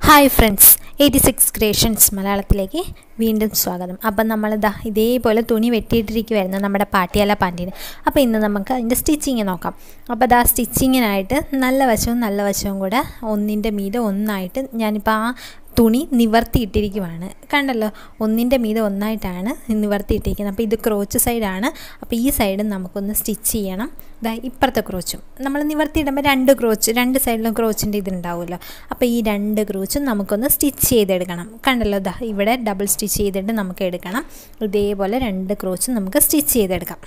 hi friends eighty six creations മലയാളത്തിലേക്ക് വീണ്ടും സ്വാഗതം അപ്പം നമ്മളിതാ ഇതേപോലെ തുണി വെട്ടിയിട്ടിരിക്കുമായിരുന്നു നമ്മുടെ പാട്ടിയാല പാൻറ്റിന് അപ്പോൾ ഇന്ന് നമുക്ക് അതിൻ്റെ സ്റ്റിച്ചിങ് നോക്കാം അപ്പോൾ അതാ സ്റ്റിച്ചിങ്ങിനായിട്ട് നല്ല വശവും നല്ല വശവും കൂടെ ഒന്നിൻ്റെ മീതെ ഒന്നായിട്ട് ഞാനിപ്പോൾ ആ തുണി നിവർത്തിയിട്ടിരിക്കുവാണ് കണ്ടല്ലോ ഒന്നിൻ്റെ മീതെ ഒന്നായിട്ടാണ് നിവർത്തിയിട്ടിരിക്കുന്നത് അപ്പോൾ ഇത് ക്രോച്ച് സൈഡാണ് അപ്പോൾ ഈ സൈഡും നമുക്കൊന്ന് സ്റ്റിച്ച് ചെയ്യണം ഇതാ ഇപ്പുറത്തെ ക്രോച്ചും നമ്മൾ നിവർത്തിയിടുമ്പോൾ രണ്ട് ക്രോച്ച് രണ്ട് സൈഡിലും ക്രോച്ചിൻ്റെ ഇതുണ്ടാവുമല്ലോ അപ്പോൾ ഈ രണ്ട് ക്രോച്ചും നമുക്കൊന്ന് സ്റ്റിച്ച് ചെയ്തെടുക്കണം കണ്ടല്ലോ ഇതാ ഇവിടെ ഡബിൾ സ്റ്റിച്ച് ചെയ്തിട്ട് നമുക്ക് എടുക്കണം ഇതേപോലെ രണ്ട് ക്രോച്ചും നമുക്ക് സ്റ്റിച്ച് ചെയ്തെടുക്കാം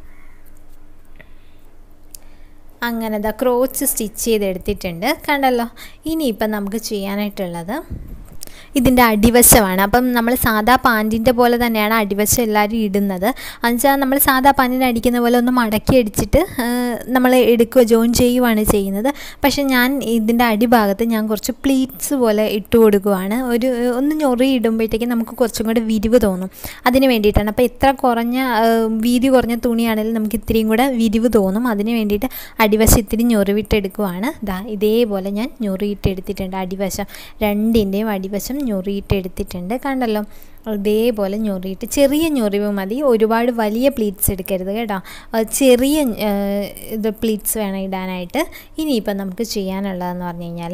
അങ്ങനെ ദാ ക്രോച്ച് സ്റ്റിച്ച് ചെയ്തെടുത്തിട്ടുണ്ട് കണ്ടല്ലോ ഇനിയിപ്പം നമുക്ക് ചെയ്യാനായിട്ടുള്ളത് ഇതിൻ്റെ അടിവശമാണ് അപ്പം നമ്മൾ സാധാ പാൻറ്റിൻ്റെ പോലെ തന്നെയാണ് അടിവശം എല്ലാവരും ഇടുന്നത് എന്നുവെച്ചാൽ നമ്മൾ സാധാ പാൻറ്റിന് അടിക്കുന്ന പോലെ ഒന്ന് മടക്കി അടിച്ചിട്ട് നമ്മൾ എടുക്കുക ജോയിൻ ചെയ്യുവാണ് ചെയ്യുന്നത് പക്ഷേ ഞാൻ ഇതിൻ്റെ അടിഭാഗത്ത് ഞാൻ കുറച്ച് പ്ലീറ്റ്സ് പോലെ ഇട്ട് കൊടുക്കുവാണ് ഒരു ഒന്ന് ഞൊറി ഇടുമ്പോഴത്തേക്കും നമുക്ക് കുറച്ചും കൂടെ വിരിവ് തോന്നും അതിന് വേണ്ടിയിട്ടാണ് അപ്പോൾ എത്ര കുറഞ്ഞ വീതി കുറഞ്ഞ തുണിയാണെങ്കിലും നമുക്ക് ഇത്തിരിയും കൂടെ വിരിവ് തോന്നും അതിന് വേണ്ടിയിട്ട് അടിവശം ഇത്തിരി ഞൊറിവിട്ടെടുക്കുവാണ് ദാ ഇതേപോലെ ഞാൻ ഞൊറിയിട്ടെടുത്തിട്ടുണ്ട് അടിവശം രണ്ടിൻ്റെയും അടിവശം ഞൊറിയിട്ട് എടുത്തിട്ടുണ്ട് കണ്ടല്ലോ ഇതേപോലെ ഞൊറിയിട്ട് ചെറിയ ഞൊറിവ് മതി ഒരുപാട് വലിയ പ്ലീറ്റ്സ് എടുക്കരുത് കേട്ടോ ചെറിയ ഇത് പ്ലീറ്റ്സ് വേണം ഇടാനായിട്ട് ഇനിയിപ്പം നമുക്ക് ചെയ്യാനുള്ളതെന്ന് പറഞ്ഞു കഴിഞ്ഞാൽ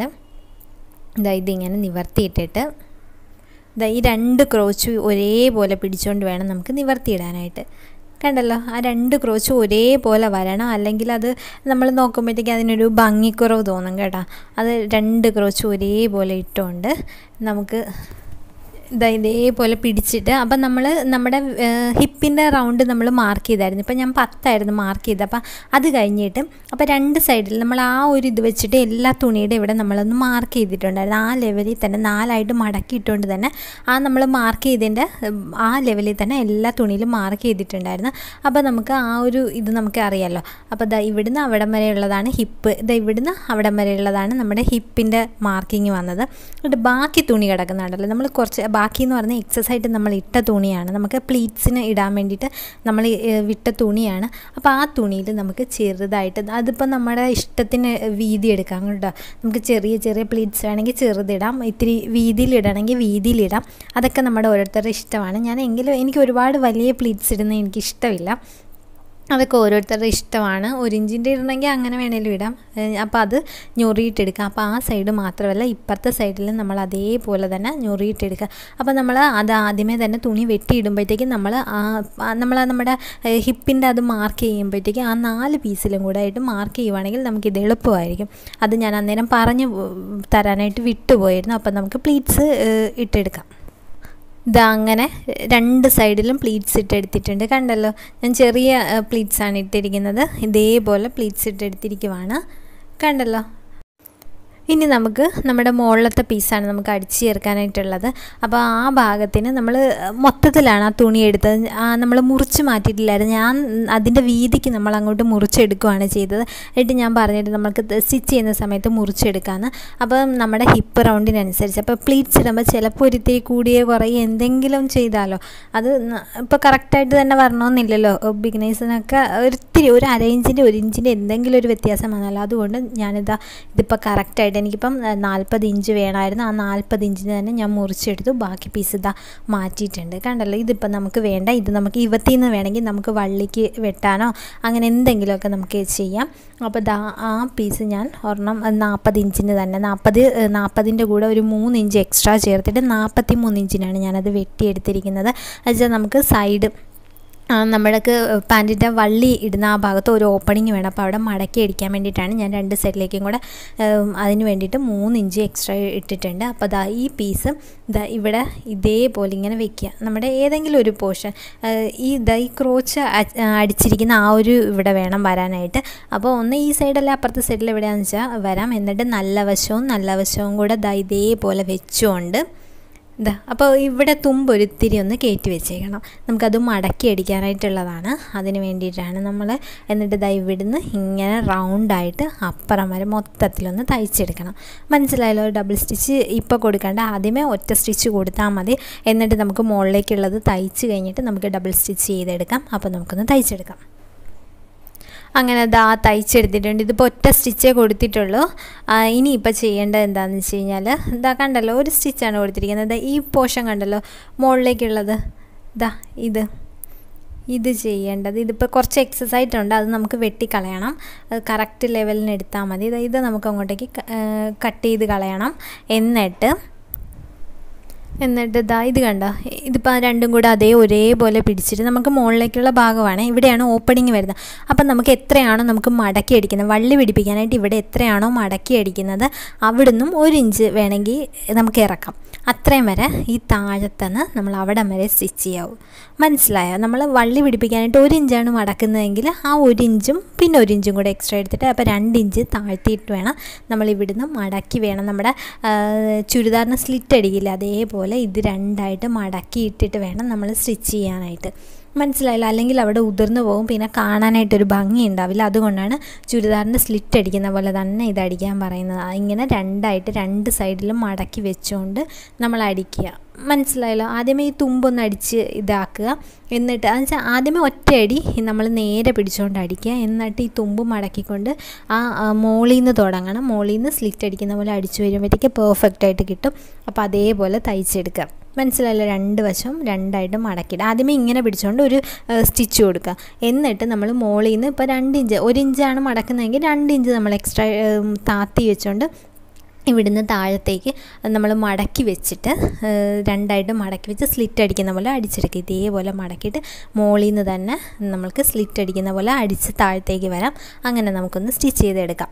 ഇതാ ഇതിങ്ങനെ നിവർത്തിയിട്ടിട്ട് ഇതാ ഈ രണ്ട് ക്രോച്ച് ഒരേപോലെ പിടിച്ചുകൊണ്ട് വേണം നമുക്ക് നിവർത്തിയിടാനായിട്ട് കണ്ടല്ലോ ആ രണ്ട് ക്രോച്ച് ഒരേപോലെ വരണം അല്ലെങ്കിൽ അത് നമ്മൾ നോക്കുമ്പോഴത്തേക്ക് അതിനൊരു ഭംഗിക്കുറവ് തോന്നും കേട്ടോ അത് രണ്ട് ക്രോച്ച് ഒരേപോലെ ഇട്ടുകൊണ്ട് നമുക്ക് ഇതാ ഇതേപോലെ പിടിച്ചിട്ട് അപ്പം നമ്മൾ നമ്മുടെ ഹിപ്പിൻ്റെ റൗണ്ട് നമ്മൾ മാർക്ക് ചെയ്തായിരുന്നു ഇപ്പം ഞാൻ പത്തായിരുന്നു മാർക്ക് ചെയ്തത് അപ്പം അത് കഴിഞ്ഞിട്ട് അപ്പോൾ രണ്ട് സൈഡിൽ നമ്മൾ ആ ഒരു ഇത് വെച്ചിട്ട് എല്ലാ തുണിയുടെ ഇവിടെ നമ്മളൊന്ന് മാർക്ക് ചെയ്തിട്ടുണ്ടായിരുന്നു ആ ലെവലിൽ തന്നെ നാലായിട്ട് മടക്കിയിട്ടുകൊണ്ട് തന്നെ ആ നമ്മൾ മാർക്ക് ചെയ്തതിൻ്റെ ആ ലെവലിൽ തന്നെ എല്ലാ തുണിയിലും മാർക്ക് ചെയ്തിട്ടുണ്ടായിരുന്നു അപ്പോൾ നമുക്ക് ആ ഒരു ഇത് നമുക്ക് അറിയാമല്ലോ അപ്പോൾ ദാ ഇവിടുന്ന് അവിടം വരെയുള്ളതാണ് ഹിപ്പ് ഇതാ ഇവിടുന്ന് അവിടം വരെയുള്ളതാണ് നമ്മുടെ ഹിപ്പിൻ്റെ മാർക്കിങ് വന്നത് എന്നിട്ട് ബാക്കി തുണി കിടക്കുന്നുണ്ടല്ലോ നമ്മൾ കുറച്ച് ബാക്കി എന്ന് പറഞ്ഞാൽ എക്സസ് ആയിട്ട് നമ്മൾ ഇട്ട തുണിയാണ് നമുക്ക് പ്ലീറ്റ്സിന് ഇടാൻ വേണ്ടിയിട്ട് നമ്മൾ വിട്ട തുണിയാണ് അപ്പോൾ ആ തുണിയിൽ നമുക്ക് ചെറുതായിട്ട് അതിപ്പോൾ നമ്മുടെ ഇഷ്ടത്തിന് വീതി എടുക്കാം കേട്ടോ നമുക്ക് ചെറിയ ചെറിയ പ്ലീറ്റ്സ് വേണമെങ്കിൽ ചെറുതിടാം ഇത്തിരി വീതിയിൽ ഇടണമെങ്കിൽ വീതിയിലിടാം അതൊക്കെ നമ്മുടെ ഓരോരുത്തരുടെ ഇഷ്ടമാണ് ഞാൻ എങ്കിലും എനിക്ക് ഒരുപാട് വലിയ പ്ലീറ്റ്സ് ഇടുന്നത് എനിക്ക് ഇഷ്ടമില്ല അതൊക്കെ ഓരോരുത്തരുടെ ഇഷ്ടമാണ് ഒരു ഇഞ്ചിൻ്റെ ഇടണമെങ്കിൽ അങ്ങനെ വേണേലും ഇടാം അപ്പോൾ അത് ഞൊറിയിട്ടെടുക്കുക അപ്പോൾ ആ സൈഡ് മാത്രമല്ല ഇപ്പുറത്തെ സൈഡിൽ നമ്മൾ അതേപോലെ തന്നെ ഞൊറിയിട്ടെടുക്കുക അപ്പോൾ നമ്മൾ അത് ആദ്യമേ തന്നെ തുണി വെട്ടിയിടുമ്പോഴത്തേക്കും നമ്മൾ ആ നമ്മൾ നമ്മുടെ ഹിപ്പിൻ്റെ അത് മാർക്ക് ചെയ്യുമ്പോഴത്തേക്കും ആ നാല് പീസിലും കൂടെ ആയിട്ട് മാർക്ക് ചെയ്യുവാണെങ്കിൽ നമുക്കിത് എളുപ്പമായിരിക്കും അത് ഞാൻ അന്നേരം പറഞ്ഞു തരാനായിട്ട് വിട്ടുപോയിരുന്നു അപ്പോൾ നമുക്ക് പ്ലീറ്റ്സ് ഇട്ടെടുക്കാം ഇതാ അങ്ങനെ രണ്ട് സൈഡിലും പ്ലീറ്റ്സ് ഇട്ടെടുത്തിട്ടുണ്ട് കണ്ടല്ലോ ഞാൻ ചെറിയ പ്ലീറ്റ്സാണ് ഇട്ടിരിക്കുന്നത് ഇതേപോലെ പ്ലീറ്റ്സ് ഇട്ടെടുത്തിരിക്കുവാണ് കണ്ടല്ലോ ഇനി നമുക്ക് നമ്മുടെ മുകളിലത്തെ പീസാണ് നമുക്ക് അടിച്ചു ചേർക്കാനായിട്ടുള്ളത് അപ്പോൾ ആ ഭാഗത്തിന് നമ്മൾ മൊത്തത്തിലാണ് ആ തുണി എടുത്തത് നമ്മൾ മുറിച്ച് മാറ്റിയിട്ടില്ലായിരുന്നു ഞാൻ അതിൻ്റെ വീതിക്ക് നമ്മൾ അങ്ങോട്ട് മുറിച്ചെടുക്കുകയാണ് ചെയ്തത് എന്നിട്ട് ഞാൻ പറഞ്ഞിട്ട് നമുക്ക് സ്റ്റിച്ച് ചെയ്യുന്ന സമയത്ത് മുറിച്ചെടുക്കാമെന്ന് അപ്പം നമ്മുടെ ഹിപ്പ് റൗണ്ടിനനുസരിച്ച് അപ്പോൾ പ്ലീറ്റ്സ് ഇടുമ്പോൾ ചിലപ്പോൾ ഒരിത്തിരി കൂടിയ കുറയെ എന്തെങ്കിലും ചെയ്താലോ അത് ഇപ്പോൾ കറക്റ്റായിട്ട് തന്നെ വരണമെന്നില്ലല്ലോ ബിഗിനേഴ്സിനൊക്കെ ഒരിത്തിരി ഒരു അര ഇഞ്ചിൻ്റെ ഒരു ഇഞ്ചിൻ്റെ എന്തെങ്കിലും ഒരു വ്യത്യാസം വന്നാലോ അതുകൊണ്ട് ഞാനിതാ ഇതിപ്പോൾ കറക്റ്റായിട്ട് എനിക്കിപ്പം നാൽപ്പത് ഇഞ്ച് വേണമായിരുന്നു ആ നാൽപ്പത് ഇഞ്ചിന് തന്നെ ഞാൻ മുറിച്ചെടുത്തു ബാക്കി പീസ് ഇതാ മാറ്റിയിട്ടുണ്ട് കണ്ടല്ലോ ഇതിപ്പം നമുക്ക് വേണ്ട ഇത് നമുക്ക് ഇവത്തിൽ നിന്ന് വേണമെങ്കിൽ നമുക്ക് വള്ളിക്ക് വെട്ടാനോ അങ്ങനെ എന്തെങ്കിലുമൊക്കെ നമുക്ക് ചെയ്യാം അപ്പോൾ ദാ ആ പീസ് ഞാൻ ഒരെണ്ണം നാൽപ്പത് ഇഞ്ചിന് തന്നെ നാൽപ്പത് നാൽപ്പതിൻ്റെ കൂടെ ഒരു മൂന്ന് ഇഞ്ച് എക്സ്ട്രാ ചേർത്തിട്ട് നാൽപ്പത്തി മൂന്ന് ഇഞ്ചിനാണ് ഞാനത് വെട്ടിയെടുത്തിരിക്കുന്നത് എന്നുവെച്ചാൽ നമുക്ക് സൈഡ് നമ്മൾക്ക് പാൻറ്റിൻ്റെ വള്ളി ഇടുന്ന ആ ഭാഗത്ത് ഒരു ഓപ്പണിങ് വേണം അപ്പോൾ അവിടെ മടക്കി അടിക്കാൻ വേണ്ടിയിട്ടാണ് ഞാൻ രണ്ട് സൈഡിലേക്കും കൂടെ അതിന് വേണ്ടിയിട്ട് മൂന്ന് ഇഞ്ച് എക്സ്ട്രാ ഇട്ടിട്ടുണ്ട് അപ്പോൾ ദാ ഈ പീസ് ദാ ഇവിടെ ഇതേപോലെ ഇങ്ങനെ വെക്കുക നമ്മുടെ ഏതെങ്കിലും ഒരു പോർഷൻ ഈ ദാ ഈ ക്രോച്ച് അടിച്ചിരിക്കുന്ന ആ ഒരു ഇവിടെ വേണം വരാനായിട്ട് അപ്പോൾ ഒന്ന് ഈ സൈഡല്ല അപ്പുറത്തെ സൈഡിൽ എവിടെയാണെന്ന് വെച്ചാൽ വരാം എന്നിട്ട് നല്ല വശവും നല്ല വശവും കൂടെ ദാ ഇതേപോലെ വെച്ചുകൊണ്ട് ഇതാ അപ്പോൾ ഇവിടെ തുമ്പൊരിത്തിരി ഒന്ന് കയറ്റി വെച്ചേക്കണം നമുക്കത് മടക്കി അടിക്കാനായിട്ടുള്ളതാണ് അതിന് വേണ്ടിയിട്ടാണ് നമ്മൾ എന്നിട്ട് ഇതാ ഇവിടുന്ന് ഇങ്ങനെ റൗണ്ടായിട്ട് അപ്പുറം വരെ മൊത്തത്തിലൊന്ന് തയ്ച്ചെടുക്കണം മനസ്സിലായല്ലോ ഡബിൾ സ്റ്റിച്ച് ഇപ്പോൾ കൊടുക്കേണ്ട ആദ്യമേ ഒറ്റ സ്റ്റിച്ച് കൊടുത്താൽ മതി എന്നിട്ട് നമുക്ക് മുകളിലേക്കുള്ളത് തയ്ച്ച് കഴിഞ്ഞിട്ട് നമുക്ക് ഡബിൾ സ്റ്റിച്ച് ചെയ്തെടുക്കാം അപ്പോൾ നമുക്കൊന്ന് തയ്ച്ചെടുക്കാം അങ്ങനെ ദാ തയ്ച്ചെടുത്തിട്ടുണ്ട് ഇതിപ്പോൾ ഒറ്റ സ്റ്റിച്ചേ കൊടുത്തിട്ടുള്ളൂ ഇനിയിപ്പോൾ ചെയ്യേണ്ടത് എന്താണെന്ന് വെച്ച് കഴിഞ്ഞാൽ ഇതാ കണ്ടല്ലോ ഒരു സ്റ്റിച്ചാണ് കൊടുത്തിരിക്കുന്നത് ഈ പോർഷൻ കണ്ടല്ലോ മുകളിലേക്കുള്ളത് ഇതാ ഇത് ഇത് ചെയ്യേണ്ടത് ഇതിപ്പോൾ കുറച്ച് എക്സസൈസ് ഉണ്ട് അത് നമുക്ക് വെട്ടിക്കളയണം അത് കറക്റ്റ് ലെവലിന് എടുത്താൽ മതി ഇത് ഇത് നമുക്ക് അങ്ങോട്ടേക്ക് കട്ട് ചെയ്ത് കളയണം എന്നിട്ട് എന്നിട്ട് ഇതാ ഇത് കണ്ടോ ഇതിപ്പോൾ രണ്ടും കൂടെ അതേ ഒരേപോലെ പിടിച്ചിട്ട് നമുക്ക് മുകളിലേക്കുള്ള ഭാഗമാണ് ഇവിടെയാണ് ഓപ്പണിങ് വരുന്നത് അപ്പം നമുക്ക് എത്രയാണോ നമുക്ക് മടക്കി അടിക്കുന്നത് വള്ളി പിടിപ്പിക്കാനായിട്ട് ഇവിടെ എത്രയാണോ മടക്കി അടിക്കുന്നത് അവിടുന്നും ഒരു ഇഞ്ച് വേണമെങ്കിൽ നമുക്ക് ഇറക്കാം അത്രയും വരെ ഈ താഴത്തുനിന്ന് നമ്മൾ അവിടെ വരെ സ്റ്റിച്ച് ചെയ്യാവും മനസ്സിലായോ നമ്മൾ വള്ളി പിടിപ്പിക്കാനായിട്ട് ഒരു ഇഞ്ചാണ് മടക്കുന്നതെങ്കിൽ ആ ഒരു ഇഞ്ചും പിന്നെ ഒരു ഇഞ്ചും കൂടെ എക്സ്ട്രാ എടുത്തിട്ട് അപ്പോൾ രണ്ട് ഇഞ്ച് താഴ്ത്തിയിട്ട് വേണം നമ്മൾ ഇവിടുന്ന് മടക്കി വേണം നമ്മുടെ ചുരിദാറിന് സ്ലിറ്റ് അടിക്കില്ല അതേപോലെ ഇത് രണ്ടായിട്ട് മടക്കി ഇട്ടിട്ട് വേണം നമ്മൾ സ്റ്റിച്ച് ചെയ്യാനായിട്ട് മനസ്സിലായില്ല അല്ലെങ്കിൽ അവിടെ ഉതിർന്നു പോകും പിന്നെ കാണാനായിട്ടൊരു ഭംഗി ഉണ്ടാവില്ല അതുകൊണ്ടാണ് ചുരിദാറിൻ്റെ സ്ലിറ്റ് അടിക്കുന്ന പോലെ തന്നെ ഇത് അടിക്കാൻ പറയുന്നത് ഇങ്ങനെ രണ്ടായിട്ട് രണ്ട് സൈഡിലും മടക്കി വെച്ചുകൊണ്ട് നമ്മൾ അടിക്കുക മനസ്സിലായല്ലോ ആദ്യമേ ഈ തുമ്പൊന്ന് അടിച്ച് ഇതാക്കുക എന്നിട്ട് എന്ന് വെച്ചാൽ ആദ്യമേ ഒറ്റയടി നമ്മൾ നേരെ പിടിച്ചുകൊണ്ട് അടിക്കുക എന്നിട്ട് ഈ തുമ്പ് മടക്കിക്കൊണ്ട് ആ മോളിൽ നിന്ന് തുടങ്ങണം മോളിൽ നിന്ന് സ്ലിറ്റ് അടിക്കുന്ന പോലെ അടിച്ചു വരുമ്പോഴത്തേക്ക് പെർഫെക്റ്റ് ആയിട്ട് കിട്ടും അപ്പോൾ അതേപോലെ തയ്ച്ചെടുക്കുക മനസ്സിലായല്ലോ രണ്ട് വശം രണ്ടായിട്ട് മടക്കിയിട്ട് ആദ്യമേ ഇങ്ങനെ പിടിച്ചുകൊണ്ട് ഒരു സ്റ്റിച്ച് കൊടുക്കുക എന്നിട്ട് നമ്മൾ മോളിൽ നിന്ന് ഇപ്പോൾ രണ്ട് ഇഞ്ച് ഒരു ഇഞ്ചാണ് മടക്കുന്നതെങ്കിൽ രണ്ട് ഇഞ്ച് നമ്മൾ എക്സ്ട്രാ താത്തി വെച്ചുകൊണ്ട് ഇവിടുന്ന് താഴത്തേക്ക് നമ്മൾ മടക്കി വെച്ചിട്ട് രണ്ടായിട്ട് മടക്കി വെച്ച് സ്ലിറ്റ് അടിക്കുന്ന പോലെ അടിച്ചെടുക്കുക ഇതേപോലെ മടക്കിയിട്ട് മോളിൽ നിന്ന് തന്നെ നമ്മൾക്ക് സ്ലിറ്റ് അടിക്കുന്ന പോലെ അടിച്ച് താഴത്തേക്ക് വരാം അങ്ങനെ നമുക്കൊന്ന് സ്റ്റിച്ച് ചെയ്തെടുക്കാം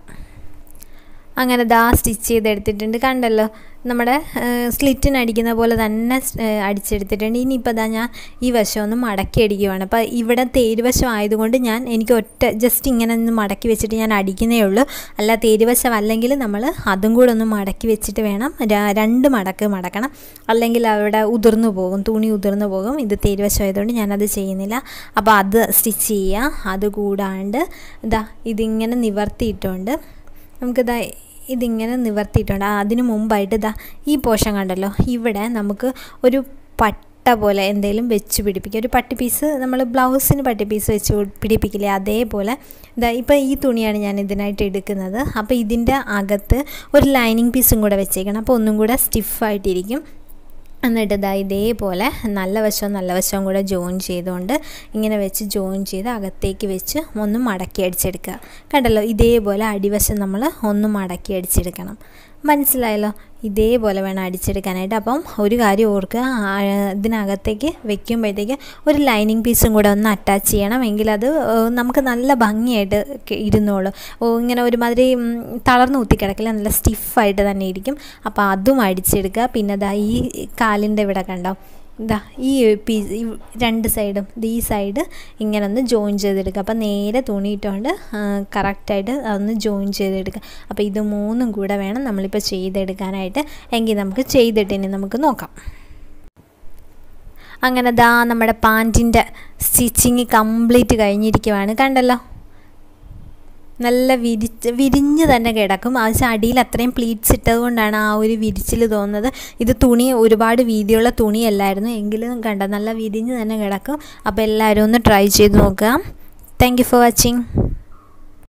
അങ്ങനെ ദാ സ്റ്റിച്ച് ചെയ്തെടുത്തിട്ടുണ്ട് കണ്ടല്ലോ നമ്മുടെ സ്ലിറ്റിന് അടിക്കുന്ന പോലെ തന്നെ അടിച്ചെടുത്തിട്ടുണ്ട് ഇനിയിപ്പോൾ ദാ ഞാൻ ഈ വശം ഒന്ന് മടക്കി അടിക്കുവാണ് അപ്പോൾ ഇവിടെ തേരുവശം ആയതുകൊണ്ട് ഞാൻ എനിക്ക് ഒറ്റ ജസ്റ്റ് ഇങ്ങനെ ഒന്ന് മടക്കി വെച്ചിട്ട് ഞാൻ അടിക്കുന്നേ ഉള്ളൂ അല്ല തേരുവശം അല്ലെങ്കിൽ നമ്മൾ അതും കൂടെ ഒന്ന് മടക്കി വെച്ചിട്ട് വേണം രണ്ട് മടക്ക് മടക്കണം അല്ലെങ്കിൽ അവിടെ ഉതിർന്നു പോകും തുണി ഉതിർന്നു പോകും ഇത് തേരുവശം ആയതുകൊണ്ട് ഞാനത് ചെയ്യുന്നില്ല അപ്പോൾ അത് സ്റ്റിച്ച് ചെയ്യുക അതുകൂടാണ്ട് ഇതാ ഇതിങ്ങനെ നിവർത്തിയിട്ടുണ്ട് നമുക്കിതാ ഇതിങ്ങനെ നിവർത്തിയിട്ടുണ്ട് അതിന് മുമ്പായിട്ട് ഇതാ ഈ പോഷൻ കണ്ടല്ലോ ഇവിടെ നമുക്ക് ഒരു പട്ട പോലെ എന്തെങ്കിലും വെച്ച് പിടിപ്പിക്കുക ഒരു പട്ടി പീസ് നമ്മൾ ബ്ലൗസിന് പട്ടി പീസ് വെച്ച് പിടിപ്പിക്കില്ലേ അതേപോലെ ഇതാ ഇപ്പോൾ ഈ തുണിയാണ് ഞാൻ ഇതിനായിട്ട് എടുക്കുന്നത് അപ്പോൾ ഇതിൻ്റെ അകത്ത് ഒരു ലൈനിങ് പീസും കൂടെ വെച്ചേക്കണം അപ്പോൾ ഒന്നും കൂടെ സ്റ്റിഫായിട്ടിരിക്കും എന്നിട്ട് ഇതാ ഇതേപോലെ നല്ല വശവും നല്ല വശവും കൂടെ ജോയിൻ ചെയ്തുകൊണ്ട് ഇങ്ങനെ വെച്ച് ജോയിൻ ചെയ്ത് അകത്തേക്ക് വെച്ച് ഒന്ന് മടക്കി അടിച്ചെടുക്കുക കണ്ടല്ലോ ഇതേപോലെ അടിവശം നമ്മൾ ഒന്ന് മടക്കി അടിച്ചെടുക്കണം മനസ്സിലായല്ലോ ഇതേപോലെ വേണം അടിച്ചെടുക്കാനായിട്ട് അപ്പം ഒരു കാര്യം ഓർക്കുക ഇതിനകത്തേക്ക് വെക്കുമ്പോഴത്തേക്ക് ഒരു ലൈനിങ് പീസും കൂടെ ഒന്ന് അറ്റാച്ച് ചെയ്യണം എങ്കിൽ അത് നമുക്ക് നല്ല ഭംഗിയായിട്ട് ഇരുന്നോളൂ ഇങ്ങനെ ഒരുമാതിരി തളർന്നു കുത്തിക്കിടക്കില്ല നല്ല സ്റ്റിഫായിട്ട് തന്നെ ഇരിക്കും അപ്പോൾ അതും അടിച്ചെടുക്കുക പിന്നെ ദാ ഈ കാലിൻ്റെ ഇവിടെ കണ്ടോ ഇതാ ഈ പീസ് രണ്ട് സൈഡും ഈ സൈഡ് ഇങ്ങനെ ഒന്ന് ജോയിൻ ചെയ്തെടുക്കുക അപ്പോൾ നേരെ തുണിയിട്ടുകൊണ്ട് കറക്റ്റായിട്ട് അതൊന്ന് ജോയിൻ ചെയ്തെടുക്കുക അപ്പോൾ ഇത് മൂന്നും കൂടെ വേണം നമ്മളിപ്പോൾ ചെയ്തെടുക്കാനായിട്ട് എങ്കിൽ നമുക്ക് ചെയ്തിട്ട് ഇനി നമുക്ക് നോക്കാം അങ്ങനെ ദാ നമ്മുടെ പാൻറ്റിൻ്റെ സ്റ്റിച്ചിങ് കംപ്ലീറ്റ് കഴിഞ്ഞിരിക്കുവാണ് കണ്ടല്ലോ നല്ല വിരിച്ച് വിരിഞ്ഞ് തന്നെ കിടക്കും ആ അടിയിൽ അത്രയും പ്ലീറ്റ്സ് ഇട്ടത് കൊണ്ടാണ് ആ ഒരു വിരിച്ചിൽ തോന്നുന്നത് ഇത് തുണി ഒരുപാട് വീതിയുള്ള തുണിയല്ലായിരുന്നു എങ്കിലും കണ്ട നല്ല വിരിഞ്ഞ് തന്നെ കിടക്കും അപ്പോൾ എല്ലാവരും ഒന്ന് ട്രൈ ചെയ്ത് നോക്കുക താങ്ക് ഫോർ വാച്ചിങ്